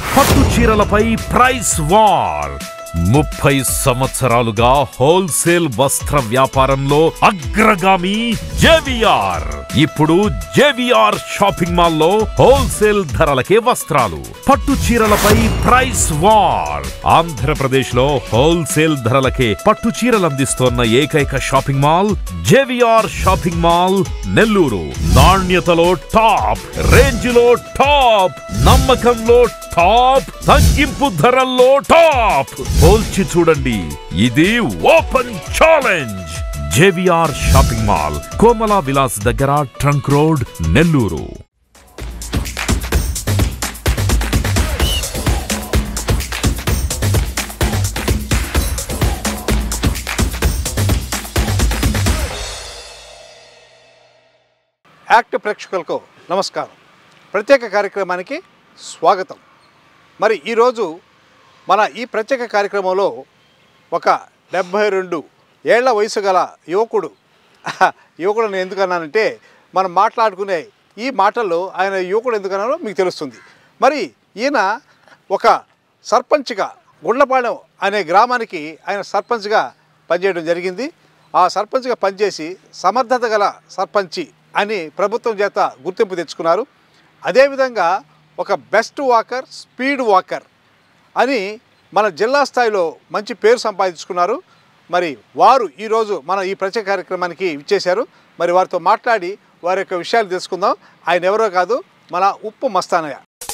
పట్టు చీరలపై price war ముప్పై సంవత్సరాలుగా హోల్సేల్ వస్త్ర వ్యాపారంలో అగ్రగామి జేవిఆర్ ఇప్పుడు జేవిఆర్ షాపింగ్ మాల్లో హోల్సేల్ ధరలకే వస్త్రాలు పట్టు చీరలపై ప్రైస్ వార్ ఆంధ్రప్రదేశ్ లో హోల్సేల్ ధరలకే పట్టు చీరలు అందిస్తోన్న ఏకైక shopping mall JVR shopping mall Nellore నాణ్యతలో టాప్ రేంజ్ లో టాప్ నమ్మకంలో టాప్ తగ్గింపు ధరల్లో టాప్ పోల్చి చూడండి ఇది open challenge JVR shopping mall Komala Vilas దగ్గర ట్రంక్ రోడ్ నెల్లూరు యాక్ట్ ప్రేక్షకులకు నమస్కారం ప్రత్యేక కార్యక్రమానికి స్వాగతం మరి ఈరోజు మన ఈ ప్రత్యేక కార్యక్రమంలో ఒక డెబ్భై రెండు ఏళ్ల వయసు గల యువకుడు యువకుడు నేను ఎందుకన్నానంటే మనం మాట్లాడుకునే ఈ మాటల్లో ఆయన యువకుడు ఎందుకన్నారో మీకు తెలుస్తుంది మరి ఈయన ఒక సర్పంచ్గా గుండ్లపాలెం అనే గ్రామానికి ఆయన సర్పంచ్గా పనిచేయడం జరిగింది ఆ సర్పంచ్గా పనిచేసి సమర్థత గల సర్పంచి అని ప్రభుత్వం చేత గుర్తింపు తెచ్చుకున్నారు అదేవిధంగా ఒక బెస్ట్ వాకర్ స్పీడ్ వాకర్ అని మన జిల్లా స్థాయిలో మంచి పేరు సంపాదించుకున్నారు మరి వారు ఈరోజు మన ఈ ప్రత్యేక కార్యక్రమానికి ఇచ్చేశారు మరి వారితో మాట్లాడి వారి యొక్క విషయాలు తెలుసుకుందాం ఆయన ఎవరో కాదు మన ఉప్పు మస్తానయ్య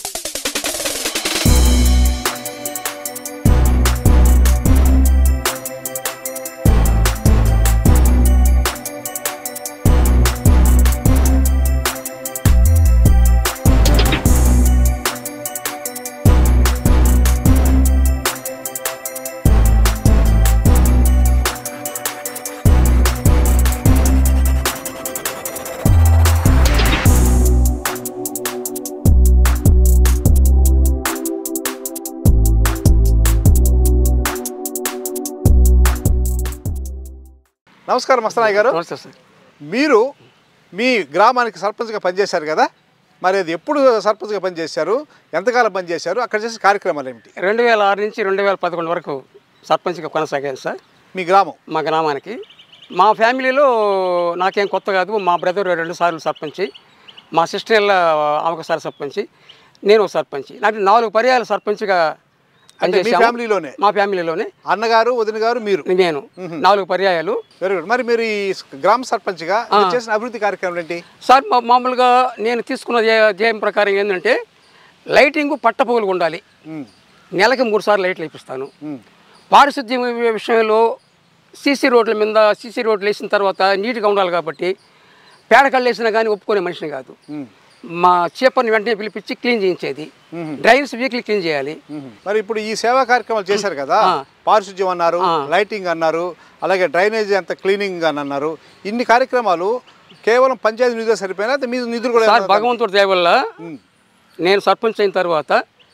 నమస్కారం మస్తానయ్య గారు నమస్తే సార్ మీరు మీ గ్రామానికి సర్పంచ్గా పనిచేశారు కదా మరి అది ఎప్పుడు సర్పంచ్గా పనిచేశారు ఎంతకాలం పనిచేశారు అక్కడ చేసే కార్యక్రమాలు ఏమిటి రెండు వేల ఆరు నుంచి రెండు వేల పదకొండు వరకు సర్పంచ్గా కొనసాగాను సార్ మీ గ్రామం మా గ్రామానికి మా ఫ్యామిలీలో నాకేం కొత్త కాదు మా బ్రదర్ రెండు సార్లు సర్పంచి మా సిస్టర్ ఆమెకొకసారి సర్పంచి నేను ఒక సర్పంచి నాకు నాలుగు పర్యాలు సర్పంచ్గా అంటే మీ పనిచేశాము. ఫ్యామిలీలోనే మా ఫ్యామిలీలోనే అన్నగారు వదిన గారు మీరు నేను నాలుగు పర్యాయాలు వెరీ గుడ్ మరి మీరు ఈ గ్రామ సర్పంచ్గా మీరు చేసిన అభివృద్ధి కార్యక్రమాలు ఏంటి సార్ మా- మామూలుగా నేను తీసుకున్న ధ్యేయ- ధ్యేయం ప్రకారం ఏంటంటే లైటింగ్ పట్టపగులు ఉండాలి ఉమ్, నెలకి మూడు సార్లు లైట్లు వేపిస్తాను ఉమ్, పారిశుద్ధ్యం విషయంలో సీసీ రోడ్ల మీద సీసీ రోడ్లు వేసిన తర్వాత నీట్గా ఉండాలి కాబట్టి పేడకళ్ళు వేసినా కానీ ఒప్పుకునే మనిషిని కాదు ఉమ్, మా చేపర్ని వెంటనే పిలిపించి క్లీన్ చేయించేది డ్రైన్స్ వీక్లీ క్లీన్ చేయాలి ఉమ్. మరి ఇప్పుడు ఈ సేవా కార్యక్రమాలు చేశారు కదా ఆ. పారిశుద్ధ్యం అన్నారు లైటింగ్ అన్నారు అలాగే డ్రైనేజ్ అంత క్లీనింగ్ అని అన్నారు ఇన్ని కార్యక్రమాలు కేవలం పంచాయతీ నిధులు సరిపోయినా అయితే మీ నిధులు కూడా సార్ ఏమన్నా- భగవంతుడి దయ వల్ల ఉమ్, నేను సర్పంచ్ అయిన తర్వాత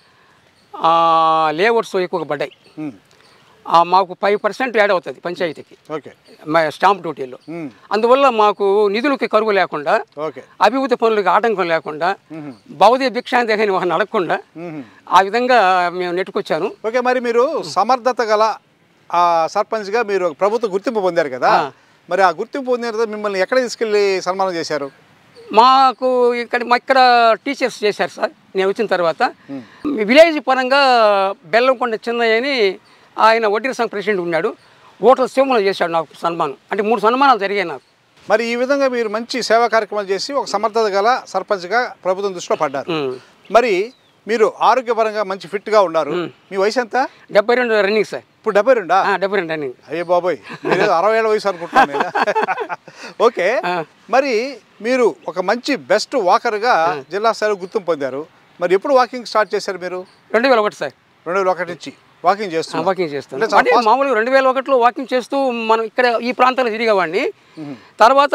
లేఅవుట్స్ ఎక్కువగా పడ్డాయి ఉమ్, ఆ, మాకు ఫైవ్ పర్సెంట్ యాడ్ అవుతుంది పంచాయతీకి ఓకే మా స్టాంప్ డ్యూటీలో ఉమ్, అందువల్ల మాకు నిధులకి కరువు లేకుండా ఓకే అభివృద్ధి పనులకు ఆటంకం లేకుండా భౌతిక భిక్షాంతి వాడిని అడగకుండా ఉమ్. ఆ విధంగా మేము నెట్టుకొచ్చాను ఓకే మరి మీరు సమర్థత గల ఆ సర్పంచ్గా మీరు ప్రభుత్వ గుర్తింపు పొందారు కదా మరి ఆ గుర్తింపు పొందిన తర్వాత మిమ్మల్ని ఎక్కడ తీసుకెళ్ళి సన్మానం చేశారు మాకు ఇక్కడ మా ఇక్కడ టీచర్స్ చేశారు సార్ నేను వచ్చిన తర్వాత విలేజ్ పరంగా బెల్లంకొండ చిన్నయ్య అని ఆయన వడ్డీ సంఘ ప్రెసిడెంట్ ఉన్నాడు ఓటర్ల శివమలో చేశాడు నాకు సన్మానం అంటే మూడు సన్మానాలు జరిగాయి నాకు మరి ఈ విధంగా మీరు మంచి సేవా కార్యక్రమాలు చేసి ఒక సమర్థత గల సర్పంచ్గా ప్రభుత్వం దృష్టిలో పడ్డారు ఉమ్. మరి మీరు ఆరోగ్యపరంగా మంచి ఫిట్గా ఉన్నారు మీ వయసు ఎంత డెబ్బై రెండు రన్నింగ్ సార్ ఇప్పుడు డెబ్బై రెండా ఆ, డెబ్బై రెండు రన్నింగ్ అయ్యో బాబోయ్ మీరు అరవై ఏళ్ళ వయసు అనుకుంటున్నాను నేను. ఓకే మరి మీరు ఒక మంచి బెస్ట్ వాకర్గా జిల్లా స్థాయిలో గుర్తింపు పొందారు మరి ఎప్పుడు వాకింగ్ స్టార్ట్ చేశారు మీరు రెండు వేల ఒకటి సార్ రెండు వేల ఒకటి నుంచి వాకింగ్ చేస్తున్నారు వాకింగ్ చేస్తాను అంటే చాలా అంటే మామూలుగా రెండు వేల ఒకటిలో వాకింగ్ చేస్తూ మనం ఇక్కడ ఈ ప్రాంతంలో తిరిగేవాడిని తర్వాత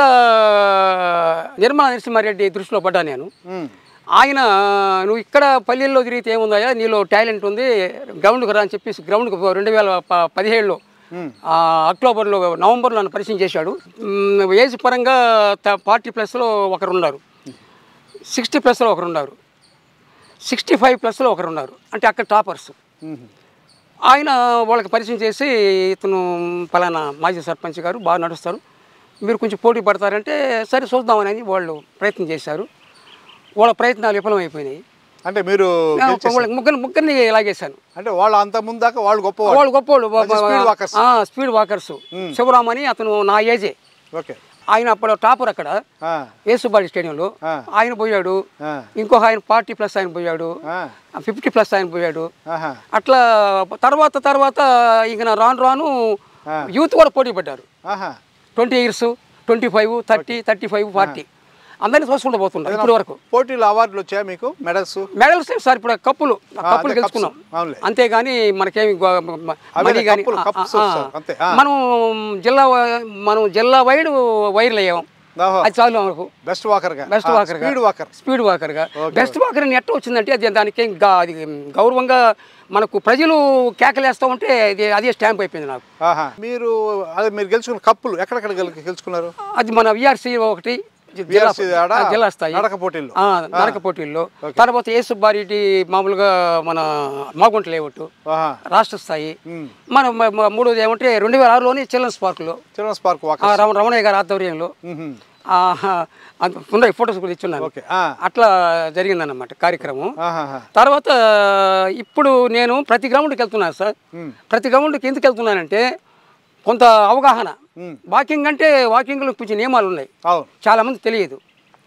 నిర్మలా నరసింహారెడ్డి దృష్టిలో పడ్డా నేను ఉమ్, ఆయన నువ్వు ఇక్కడ పల్లెల్లో తిరిగితే ఏముందయ్యా నీలో టాలెంట్ ఉంది గ్రౌండ్కి రా అని చెప్పేసి గ్రౌండ్కి రెండు వేల ప- పదిహేడులో ఆ, అక్టోబర్లో నవంబర్లో నన్ను పరిచయం చేశాడు మ్, ఏజ్ పరంగా త- ఫార్టీ ప్లస్లో ఒకరు ఉన్నారు సిక్స్టీ ప్లస్లో ఒకరు ఉన్నారు సిక్స్టీ ఫైవ్ ప్లస్లో ఒకరు ఉన్నారు అంటే అక్కడ టాపర్స్ మ్మ్. ఆయన వాళ్ళకి పరిచయం చేసి ఇతను పలానా మాజీ సర్పంచ్ గారు బాగా నడుస్తారు మీరు కొంచెం పోటీ పడతారంటే సరే చూద్దామని వాళ్ళు ప్రయత్నం చేశారు వాళ్ళ ప్రయత్నాలు విఫలమైపోయినాయి అంటే మీరు గెలిచేసారు. వాళ్ళకి ముగ్గురు ముగ్గురిని లాగేశాను అంటే వాళ్ళు అంత ముందు దాకా వాళ్ళు గొప్పవాళ్ళు వాళ్ళు గొప్పవాళ్ళు మంచి speed walkers. Speed walkers Sivaram అని అతను నా ఏజే ఓకే ఆయన అప్పుడు టాపర్ అక్కడ ఆ, యేసుబాడి స్టేడియంలో ఆ. ఆయన పోయాడు ఆ, ఇంకొక ఆయన ఫార్టీ ప్లస్ ఆయన పోయాడు ఆ, ఫిఫ్టీ ప్లస్ ఆయన పోయాడు ఆహా, అట్లా తర్వాత తర్వాత ఇక నా రాను రాను ఆ. యూత్ కూడా పోటీ పడ్డారు ఆహా. Twenty years twenty five thirty thirty five forty అందరినీ చూసుకుంటూ పోతున్నారు ఇప్పటి వరకు పోటీలో అవార్డులు వచ్చాయా మీకు మెడల్స్ మెడల్స్ సార్ ఇప్పుడు కప్పులు ఆ కప్పులు అదే గెలుచుకున్నాం cups. అవునులే. అంతేగాని మనకేమి గో- మ- మనీ కానీ కప్పులు, cups సార్, అంతే. ఆ. మనం జిల్లా వై- మనం జిల్లా వైడ్ వైర్లు అయ్యాం ఓహో అది చాలు మనకు బెస్ట్ వాకర్ గా best walker speed walker speed walker గా బెస్ట్ వాకర్ అని ఎట్ట వచ్చిందంటే అది దానికి ఏం గా- అది గౌరవంగా మనకు ప్రజలు కేకలేస్తూ ఉంటే అది అదే స్టాంప్ అయిపోయింది నాకు ఆహా మీరు అదే మీరు గెలుచుకున్న కప్పులు ఎక్కడెక్కడ గెలు- గెలుచుకున్నారు అది మన విఆర్సీ ఒకటి జిల్లా VRC ఆడ ఆ, జిల్లా స్థాయి నడక పోటీల్లో. ఆ, నడక పోటీల్లో తర్వాత ఏ సుబ్బారెడ్డి మామూలుగా మన మాగుంట లేవట్టు ఆహా రాష్ట్ర స్థాయి మన మ- మ- మూడోది ఏమంటే రెండు వేల ఆరులోని చిల్డ్రన్స్ పార్కులో చిల్డ్రన్స్ పార్క్ ఆ, వాకర్ రమ- రమణయ్య గారి ఆధ్వర్యంలో ఆ, అంత ఉన్నాయి ఫొటోస్ కూడా ఇచ్చున్నాను ఓకే ఆ, అట్లా జరిగిందన్నమాట కార్యక్రమం ఆహాహా. తర్వాత ఇప్పుడు నేను ప్రతి గ్రౌండ్కి వెళ్తున్నాను సార్ ప్రతి గ్రౌండ్కి ఎందుకు వెళ్తున్నానంటే కొంత అవగాహన వాకింగ్ అంటే వాకింగ్లో కొంచెం నియమాలు ఉన్నాయి అవును చాలామంది తెలియదు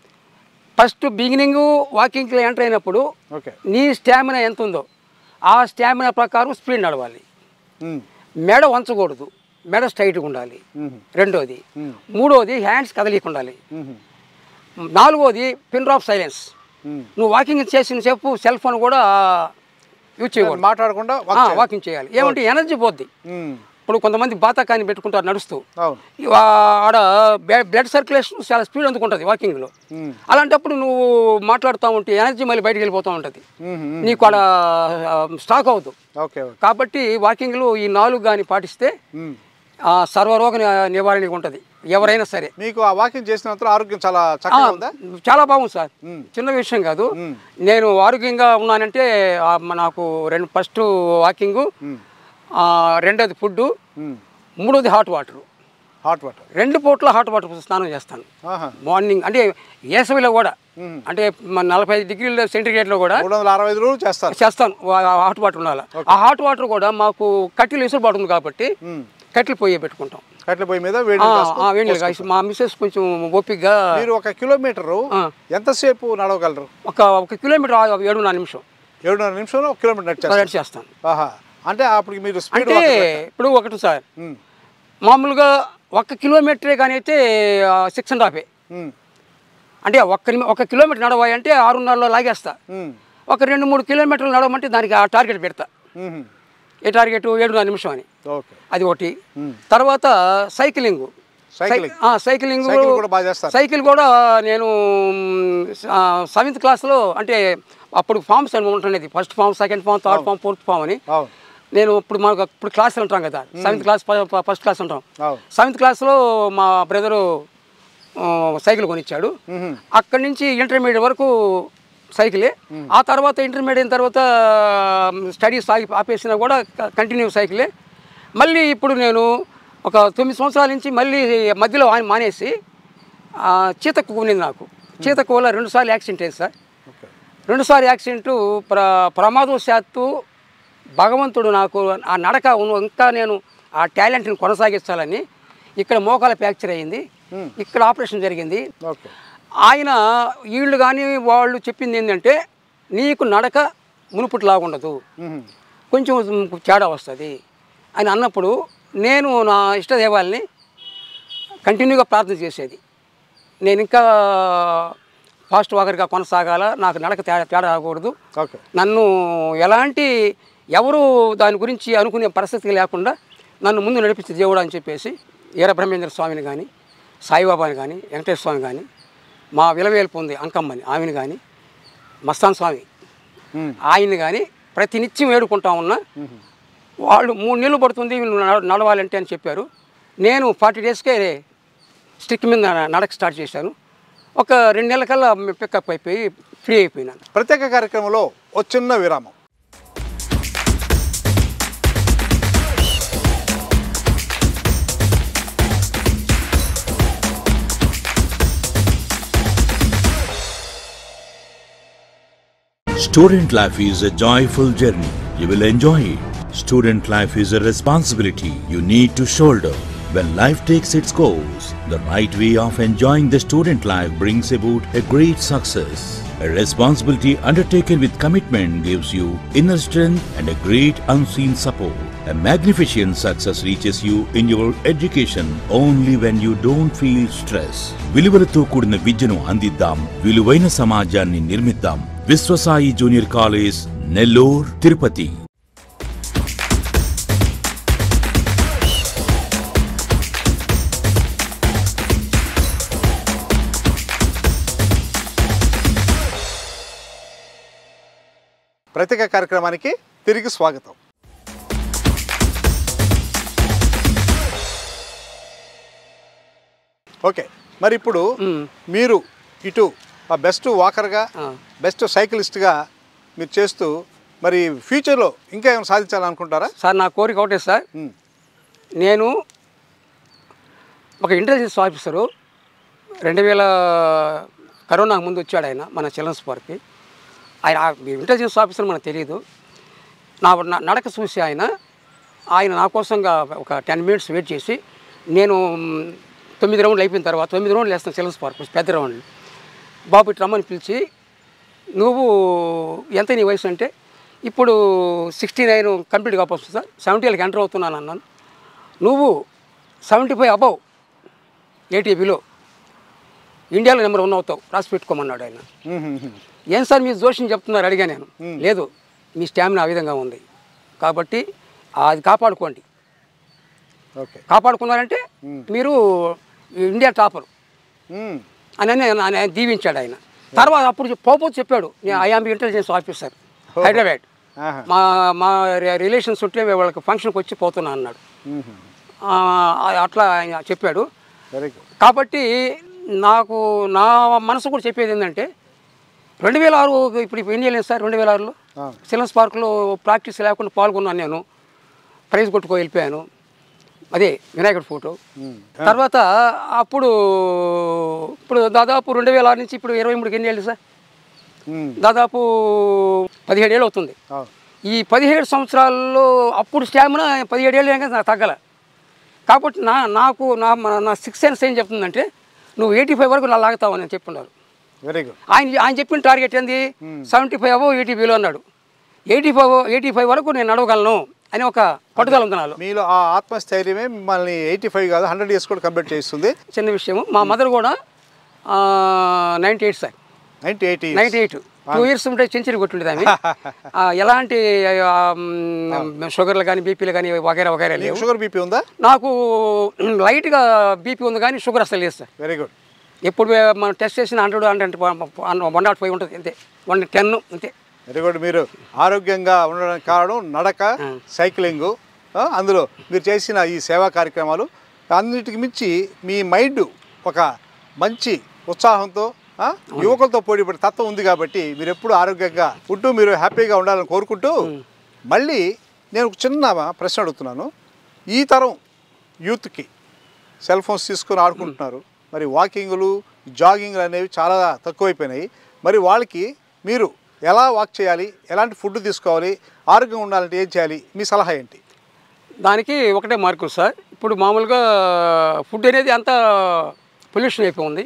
ఫస్ట్ బిగినింగ్ వాకింగ్లో ఎంటర్ అయినప్పుడు ఓకే నీ స్టామినా ఎంత ఉందో ఆ స్టామినా ప్రకారం స్పీడ్ నడవాలి ఉమ్, మెడ వంచకూడదు మెడ స్ట్రైట్గా ఉండాలి మ్మ్. రెండోది మూడోది హ్యాండ్స్ కదలిక ఉండాలి మ్మ్. నాలుగోది పిన్ డ్రాప్ సైలెన్స్ మ్మ్. నువ్వు వాకింగ్ చేసిన సేపు సెల్ ఫోన్ కూడా యూజ్ చేయకూడదు మాట్లాడకుండా walk ఆ, చేయాలి. వాకింగ్ చేయాలి ఏమంటే ఎనర్జీ పోద్ది ఉమ్, ఇప్పుడు కొంతమంది బాతాకాన్ని పెట్టుకుంటారు నడుస్తూ అవును ఇవి ఆడ బ్లడ్- బ్లడ్ సర్క్యులేషన్ చాలా స్పీడ్ అందుకుంటుంది వాకింగ్లో మ్మ్. అలాంటప్పుడు నువ్వు మాట్లాడుతూ ఉంటే ఎనర్జీ మళ్ళీ బయటికి వెళ్ళిపోతూ ఉంటుంది మ్మ్. నీకు ఆడ స్టాక్ అవ్వదు ఓకే ఓకే కాబట్టి వాకింగ్లో ఈ నాలుగు కానీ పాటిస్తే మ్మ్. ఆ, సర్వరోగ ని- నివారణకి ఉంటుంది ఎవరైనా సరే మీకు ఆ వాకింగ్ చేసినంత ఆరోగ్యం చాలా చక్కగా ఉందా చాలా బాగుంది సార్ చిన్న విషయం కాదు నేను ఆరోగ్యంగా ఉన్నానంటే ఆ, మ- నాకు రెండు ఫస్ట్ వాకింగ్ రెండోది ఫుడ్ మ్మ్. మూడోది హాట్ వాటర్ హాట్ వాటర్ రెండు పూట్ల హాట్ వాటర్ స్నానం చేస్తాను ఆహా మార్నింగ్ అంటే వేసవిలో కూడా అంటే మన నలభై ఐదు డిగ్రీల సెంటిగ్రేడ్లో కూడా మూడు వందల అరవై ఐదు రోజులు చేస్తారు చేస్తాను వా- ఆ హాట్ వాటర్ ఉండాలి ఆ హాట్ వాటర్ కూడా మాకు కట్టెలు వెసులుబాటు ఉంది కాబట్టి కట్టెలు పొయ్యి పెట్టుకుంటాం కట్టెల పొయ్యి మీద వేడి ఆ, నీళ్ళు కాసుకొని ఆ, వేడి నీళ్ళు కాసి మా మిస్సెస్ కొంచెం ఓపిక్గా మీరు ఒక కిలోమీటరు ఆ. ఎంతసేపు నడవగలరు ఒక ఒక కిలోమీటర్ ఆ- ఏడున్నర నిమిషం ఏడున్నర నిమిషంలో ఒక కిలోమీటర్ నడిచేస్తారు రెడీ చేస్తాను ఆహా అంటే అప్పుడు మీరు స్పీడ్ అంటే ఇప్పుడు ఒకటి సార్ మామూలుగా ఒక్క కిలోమీటరే కానీ అయితే సిక్స్ అండ్ హాఫే అంటే ఒక్క నిమి- ఒక కిలోమీటర్ నడవాలి అంటే ఆరున్నరలో లాగేస్తా ఒక రెండు మూడు కిలోమీటర్లు నడవమంటే దానికి ఆ టార్గెట్ పెడతా ఏ టార్గెట్ ఏడున్నర నిమిషం అని ఓకే అది ఒకటి తర్వాత సైక్లింగ్ సైక్లింగ్ ఆ, సైక్లింగ్ సైకిల్ కూడా బాగా చేస్తారు సైకిల్ కూడా నేను సెవెంత్ క్లాస్లో అంటే అప్పుడు ఫామ్స్ అని ఉంటుండేది first form second form third form fourth form అని అవును నేను ఇప్పుడు మనకు ఇప్పుడు క్లాసులు ఉంటాం కదా సెవెంత్ క్లాస్ ఫస్ట్ క్లాస్ ఉంటాం అవును సెవెంత్ క్లాస్లో మా బ్రదరు సైకిల్ కొనిచ్చాడు అక్కడి నుంచి ఇంటర్మీడియట్ వరకు సైకిలే ఆ తర్వాత ఇంటర్మీడియట్ అయిన తర్వాత స్టడీస్ ఆగి ఆపేసినా కూడా కంటిన్యూ సైకిలే మళ్ళీ ఇప్పుడు నేను ఒక తొమ్మిది సంవత్సరాల నుంచి మళ్ళీ మధ్యలో ఆయన మానేసి ఆ, చీతకు కొనింది నాకు చీతకు వల్ల రెండుసార్లు యాక్సిడెంట్ అయింది సార్ ఓకే రెండుసార్లు యాక్సిడెంట్ ప్ర ప్రమాదవశాత్తు భగవంతుడు నాకు ఆ నడక ఉన్న- ఇంకా నేను ఆ టాలెంట్ని కొనసాగించాలని ఇక్కడ మోకాల ఫ్రాక్చర్ అయ్యింది ఇక్కడ ఆపరేషన్ జరిగింది ఓకే ఆయన వీళ్ళు కానీ వాళ్ళు చెప్పింది ఏంటంటే నీకు నడక మునుపుట్లాగా ఉండదు మ్మ్. కొంచెం తేడా వస్తుంది అని అన్నప్పుడు నేను నా ఇష్టదేవాల్ని కంటిన్యూగా ప్రార్థన చేసేది నేను ఇంకా ఫాస్ట్ వాకర్గా కొనసాగాల నాకు నడక తేడా తేడా రాకూడదు ఓకే నన్ను ఎలాంటి ఎవరు దాని గురించి అనుకునే పరిస్థితి లేకుండా నన్ను ముందు నడిపించే దేవుడు అని చెప్పేసి వీరబ్రహ్మేంద్ర స్వామిని కానీ సాయిబాబాని కానీ వెంకటేశ్వర స్వామి కానీ మా విలవేల్పు ఉంది అంకమ్మని ఆమెను కానీ మస్తాన్ స్వామి మ్మ్. ఆయన్ని కానీ ప్రతినిత్యం వేడుకుంటా ఉన్నా వాళ్ళు మూడు నెలలు పడుతుంది నువ్వు నడ- నడవాలంటే అని చెప్పారు నేను ఫార్టీ డేస్కే స్టిక్ మీద నడక స్టార్ట్ చేశాను ఒక రెండు నెలల కల్లా పికప్ అయిపోయి ఫ్రీ అయిపోయినాను ప్రత్యేక కార్యక్రమంలో ఓ చిన్న విరామం Student life is a joyful journey. You will enjoy it. Student life is a responsibility you need to shoulder. When life takes its course, the right way of enjoying the student life brings about a great success. A responsibility undertaken with commitment gives you inner strength and a great unseen support. A magnificent success reaches you in your education only when you don't feel stress. విలువలతో కూడిన విద్యను అందిద్దాం విలువైన సమాజాన్ని నిర్మిద్దాం Viswasai junior college Nellore Tirupati ప్రత్యేక కార్యక్రమానికి తిరిగి స్వాగతం ఓకే మరి ఇప్పుడు మీరు ఇటు బెస్ట్ వాకర్గా ఆ. బెస్ట్ సైకిలిస్ట్గా మీరు చేస్తూ మరి ఫ్యూచర్లో ఇంకా ఏమైనా సాధించాలనుకుంటారా సార్ నా కోరిక ఒకటే సార్ ఉమ్, నేను ఒక ఇంటెలిజెన్స్ ఆఫీసరు రెండు వేల కరోనాకు ముందు వచ్చాడు ఆయన మన చిల్డ్రన్స్ పార్క్కి ఆయన ఆ ఇంటెలిజెన్స్ ఆఫీసర్ మనకు తెలియదు నా నా- నడక చూసి ఆయన ఆయన నా కోసంగా ఒక టెన్ మినిట్స్ వెయిట్ చేసి నేను మ్, తొమ్మిది రౌండ్లు అయిపోయిన తర్వాత తొమ్మిది రౌండ్లు వేస్తాను చిల్డ్రన్స్ పార్క్ పెద్ద రౌండ్లు బాబు ఇటు రమ్మని పిలిచి నువ్వు ఎంత నీ వయసు అంటే ఇప్పుడు సిక్స్టీ నైన్ కంప్లీట్ కాకపోతుంది సార్ సెవెంటీలకు ఎంటర్ అవుతున్నాను అన్నాను నువ్వు seventy five above eighty below ఇండియాలో నెంబర్ వన్ అవుతావు రాసి పెట్టుకోమన్నాడు ఆయన ఉమ్, ఉమ్, ఉమ్. ఏం సార్ మీ జోషిని చెప్తున్నారు అడిగా నేను లేదు మీ స్టామినా ఆ విధంగా ఉంది కాబట్టి అది కాపాడుకోండి ఓకే కాపాడుకున్నారంటే మీరు ఇండియా టాపర్ ఉమ్, అని అని ఆయన దీవించాడు ఆయన తర్వాత అప్పుడు పోపోతు చెప్పాడు నేను ఐఆమ్ ఇంటెలిజెన్స్ ఆఫీసర్ హైదరాబాద్ ఆహా. మా మా రిలేషన్స్ ఉంటే వాళ్ళకి ఫంక్షన్కి వచ్చి పోతున్నా అన్నాడు ఉమ్, ఉమ్. ఆ, అట్లా ఆయన చెప్పాడు వెరీ గుడ్ కాబట్టి నాకు నా మనసు కూడా చెప్పేది ఏంటంటే రెండు వేల ఆరు ఇప్పుడు ఇప్పుడు ఎన్ని వెళ్ళింది సార్ రెండు వేల ఆరులో ఆ. చిల్డ్రన్స్ పార్క్లో ప్రాక్టీస్ లేకుండా పాల్గొన్నాను నేను ప్రైజ్ కొట్టుకో వెళ్ళిపోయాను అదే వినాయకుడి ఫోటో తర్వాత అప్పుడు ఇప్పుడు దాదాపు రెండు వేల ఆరు నుంచి ఇప్పుడు ఇరవై మూడుకి ఎన్ని ఏళ్ళు సార్ ఉమ్, దాదాపు పదిహేడు ఏళ్ళు అవుతుంది అవును ఈ పదిహేడు సంవత్సరాల్లో అప్పుడు స్టామినా పదిహేడు ఏళ్ళు అయినా నాకు తగ్గల కాబట్టి నా నాకు నా నా సిక్స్ సెన్స్ ఏం చెప్తుందంటే నువ్వు ఎయిటీ ఫైవ్ వరకు నా లాగుతావు అని చెప్పున్నారు వెరీ గుడ్ ఆయన ఆయన చెప్పిన టార్గెట్ ఏంది సెవెంటీ ఫైవ్ అవో ఎయిటీ బిలో అన్నాడు ఎయిటీ ఫైవ్ ఎయిటీ ఫైవ్ వరకు నేను నడవగలను అని ఒక పట్టుదల ఉంది నాలో మీలో ఆ ఆత్మస్థైర్యమే మిమ్మల్ని ఎయిటీ ఫైవ్ కాదు హండ్రెడ్ ఇయర్స్ కూడా కంప్లీట్ చేస్తుంది చిన్న విషయము మా మదర్ కూడా ninety eight sir ninety eighty ninety eight two years ఉంటే సెంచరీ కొట్టుండేది ఆమె ఆ, ఎలాంటి ఆ, మ్, షుగర్లు కానీ బీపీలు కానీ వగైరా వగైరా లేవు షుగర్ బీపీ ఉందా నాకు లైట్గా బీపీ ఉంది కానీ షుగర్ అసలు లేదు సార్ వెరీ గుడ్ ఎప్పుడు మనం టెస్ట్ చేసిన hundred hundred one nought five ఉంటుంది అంతే వన్ టెన్ అంతే వెరీ గుడ్ మీరు ఆరోగ్యంగా ఉండడానికి కారణం నడక సైక్లింగ్ అందులో మీరు చేసిన ఈ సేవా కార్యక్రమాలు అన్నిటికి మించి మీ మైండ్ ఒక మంచి ఉత్సాహంతో ఆ, యువకులతో పోటీపడే తత్వం ఉంది కాబట్టి మీరు ఎప్పుడు ఆరోగ్యంగా ఉంటూ మీరు హ్యాపీగా ఉండాలని కోరుకుంటూ మళ్ళీ నేను ఒక చిన్న ప్రశ్న అడుగుతున్నాను ఈ తరం యూత్కి సెల్ ఫోన్స్ తీసుకొని ఆడుకుంటున్నారు మరి వాకింగ్లు జాగింగ్లు అనేవి చాలా తక్కువైపోయినాయి మరి వాళ్ళకి మీరు ఎలా వాక్ చేయాలి ఎలాంటి ఫుడ్ తీసుకోవాలి ఆరోగ్యంగా ఉండాలంటే ఏం చేయాలి మీ సలహా ఏంటి దానికి ఒకటే మార్కు సార్ ఇప్పుడు మామూలుగా ఫుడ్ అనేది అంతా పొల్యూషన్ అయిపోయింది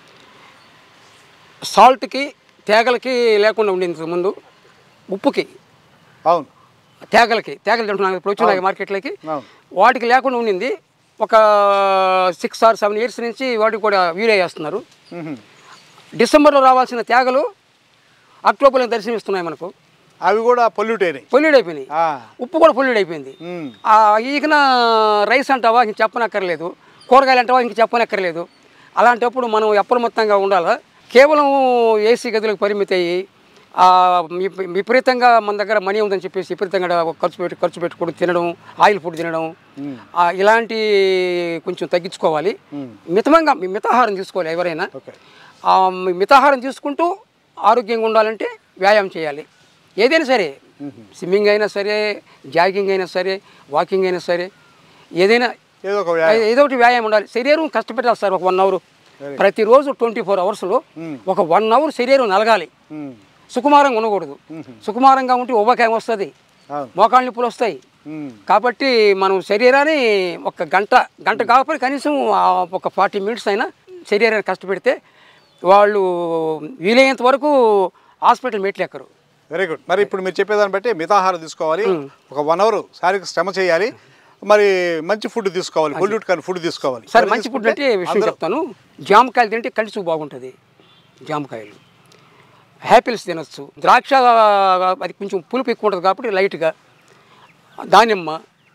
సాల్ట్కి తేగలకి లేకుండా ఉండింది ముందు ఉప్పుకి అవును తేగలకి తేగలు తింటున్నాను ఇప్పుడు వచ్చినాయి మార్కెట్లోకి అవును వాటికి లేకుండా ఉండింది ఒక సిక్స్ ఆర్ సెవెన్ ఇయర్స్ నుంచి వాటికి కూడా వీరే చేస్తున్నారు మ్మ్. డిసెంబర్లో రావాల్సిన తేగలు అక్టోబర్లో దర్శనమిస్తున్నాయి మనకు అవి కూడా పొల్యూట్ అయినాయి పొల్యూడ్ అయిపోయినాయి ఆ, ఉప్పు కూడా పొల్యూడ్ అయిపోయింది మ్మ్. ఆ ఈగిన రైస్ అంటావా ఇంక చెప్పనక్కర్లేదు కూరగాయలు అంటావా ఇంక చెప్పనక్కర్లేదు అలాంటప్పుడు మనం అప్రమత్తంగా ఉండాలా కేవలం ఏసీ గదులకు పరిమితి అయ్యి ఆ, విప- విపరీతంగా మన దగ్గర మనీ ఉందని చెప్పేసి విపరీతంగా ఖర్చు పెట్టి ఖర్చు పెట్టుకోవడం తినడం ఆయిల్ ఫుడ్ తినడం ఆ, ఇలాంటి కొంచెం తగ్గించుకోవాలి మితమంగా మితాహారం తీసుకోవాలి ఎవరైనా ఓకే ఆ మితాహారం తీసుకుంటూ ఆరోగ్యంగా ఉండాలంటే వ్యాయామం చేయాలి ఏదైనా సరే స్విమ్మింగ్ అయినా సరే జాగింగ్ అయినా సరే వాకింగ్ అయినా సరే ఏదైనా ఏదో ఒక వ్యాయామం. ఏదో ఒకటి వ్యాయామం ఉండాలి శరీరం కష్టపెట్టాలి సార్ ఒక వన్ అవర్ ప్రతిరోజు ట్వంటీ ఫోర్ అవర్స్లో ఒక వన్ అవర్ శరీరం నలగాలి ఉమ్, సుకుమారంగా ఉండకూడదు సుకుమారంగా ఉంటే ఉబ్బకాయం వస్తుంది అవును మోకాళ్ళ నొప్పులు వస్తాయి ఉమ్, కాబట్టి మనం శరీరాన్ని ఒక గంట గంట కాకపోతే కనీసం ఆ ఒక ఫార్టీ మినిట్స్ అయినా శరీరాన్ని కష్టపెడితే వాళ్ళు వీలైనంత వరకు హాస్పిటల్ మెట్లు ఎక్కరు వెరీ గుడ్ మరి ఇప్పుడు మీరు చెప్పేదాన్ని బట్టి మితాహారం తీసుకోవాలి ఒక వన్ అవర్ శారీరక శ్రమ చేయాలి మరి మంచి ఫుడ్ తీసుకోవాలి పొల్యూట్ కానీ ఫుడ్ తీసుకోవాలి సరే ఇవన్నీ మంచి ఫుడ్ తీసుకుంటే అంటే విషయం అందరూ- చెప్తాను జామకాయలు తింటే కంటి చూపు బాగుంటుంది జామకాయలు హ్యాపిల్స్ తినొచ్చు ద్రాక్ష అది కొంచెం పులుపు ఎక్కువ ఉంటుంది కాబట్టి లైట్గా దానిమ్మ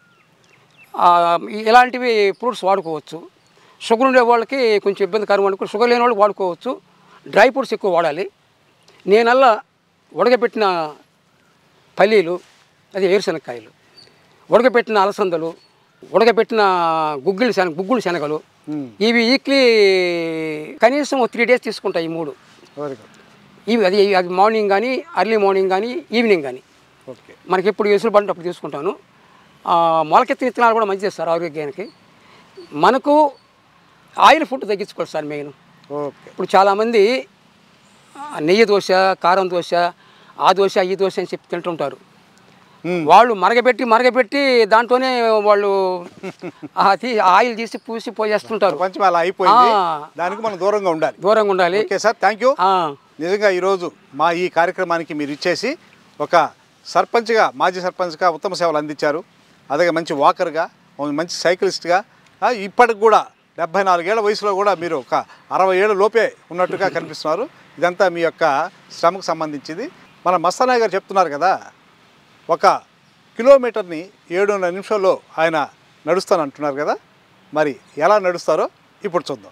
ఆ, ఇలాంటివి ఫ్రూట్స్ వాడుకోవచ్చు షుగర్ ఉండే వాళ్ళకి కొంచెం ఇబ్బందికరం అనుకో షుగర్ లేని వాళ్ళు వాడుకోవచ్చు డ్రై ఫ్రూట్స్ ఎక్కువ వాడాలి నేనల్లా ఉడకబెట్టిన పల్లీలు అది వేరుశనగకాయలు ఉడకబెట్టిన అలసందలు ఉడకబెట్టిన గుగ్గిళ్ళు శనగ గుగ్గులు శనగలు ఇవి వీక్లీ కనీసం త్రీ డేస్ తీసుకుంటాయి ఈ మూడు వెరీ గుడ్ ఇవి అది అది మార్నింగ్ కానీ అర్లీ మార్నింగ్ కానీ ఈవినింగ్ కానీ ఓకే మనకి ఎప్పుడు ఎసులు పడినప్పుడు అప్పుడు తీసుకుంటాను ఆ, మొలకెత్తిన విత్తనాలు కూడా మంచిది సార్ ఆరోగ్యానికి మనకు ఆయిల్ ఫుడ్ తగ్గించుకోవాలి సార్ మెయిన్ ఓకే ఇప్పుడు చాలామంది ఆ, నెయ్యి దోశ కారం దోశ ఆ దోశ ఈ దోశ అని చెప్పి తింటుంటారు మ్మ్. వాళ్ళు మరగబెట్టి మరగబెట్టి దాంట్లోనే వాళ్ళు ఆ తీ ఆయిల్ తీసి పూసి పోయేస్తుంటారు ప్రపంచం అలా అయిపోయింది ఆ. దానికి మనం దూరంగా ఉండాలి దూరంగా ఉండాలి ఓకే సార్ థ్యాంక్ యూ ఆ, నిజంగా ఈరోజు మా ఈ కార్యక్రమానికి మీరు ఇచ్చేసి ఒక సర్పంచ్గా మాజీ సర్పంచ్గా ఉత్తమ సేవలు అందించారు అలాగే మంచి వాకర్గా మంచి సైక్లిస్ట్గా ఆ, ఇప్పటికి కూడా డెబ్బై నాలుగేళ్ల వయసులో కూడా మీరు ఒక అరవై ఏళ్ళ లోపే ఉన్నట్టుగా కనిపిస్తున్నారు ఇదంతా మీ యొక్క శ్రమకు సంబంధించింది మన మస్తానాయ్ గారు చెప్తున్నారు కదా ఒక కిలోమీటర్ని ఏడున్నర నిమిషాల్లో ఆయన నడుస్తాను అంటున్నారు కదా మరి ఎలా నడుస్తారో ఇప్పుడు చూద్దాం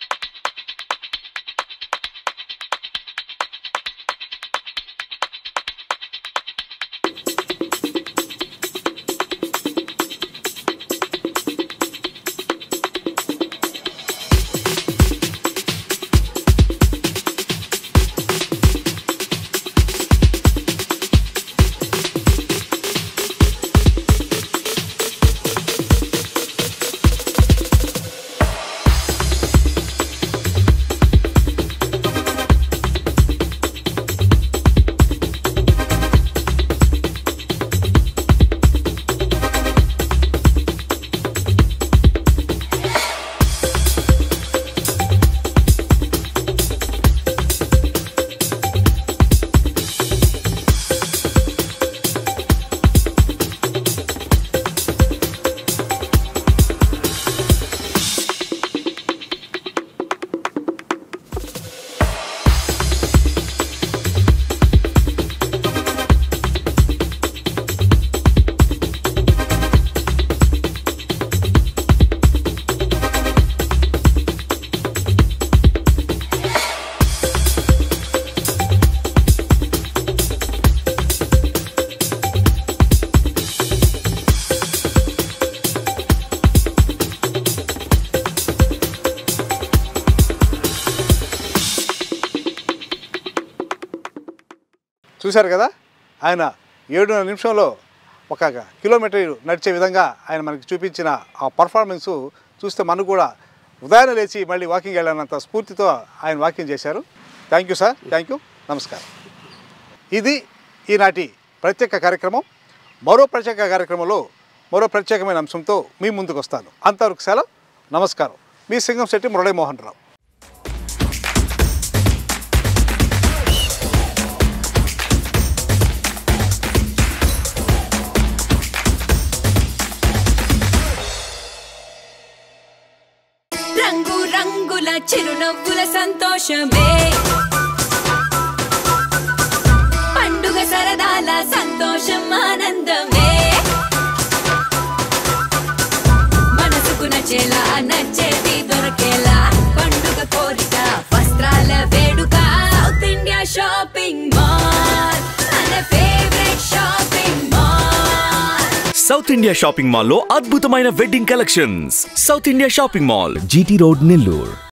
చూశారు కదా ఆయన ఏడున్నర నిమిషంలో ఒక కిలోమీటర్ నడిచే విధంగా ఆయన మనకి చూపించిన ఆ పర్ఫార్మెన్సు చూస్తే మనకు కూడా ఉదయాన్నే లేచి మళ్ళీ వాకింగ్ వెళ్ళానంత స్ఫూర్తితో ఆయన వాకింగ్ చేశారు thank you sir thank you నమస్కారం ఇది ఈనాటి ప్రత్యేక కార్యక్రమం మరో ప్రత్యేక కార్యక్రమంలో మరో ప్రత్యేకమైన అంశంతో మీ ముందుకు వస్తాను అంతవరకు సెలవు నమస్కారం మీ సింగం శెట్టి మురళీమోహన్ రావు రంగు రంగుల చిరునవ్వుల సంతోషమే పండుగ సరదాల సంతోషం ఆనందమే మనసుకు నచ్చేలా నచ్చేది దొరకేలా పండుగ కోరిక వస్త్రాల వేడుక సౌత్ ఇండియా షాపింగ్ మాల్ మన favourite shopping mall South India shopping మాల్లో అద్భుతమైన wedding collections South India shopping mall GT road Nellore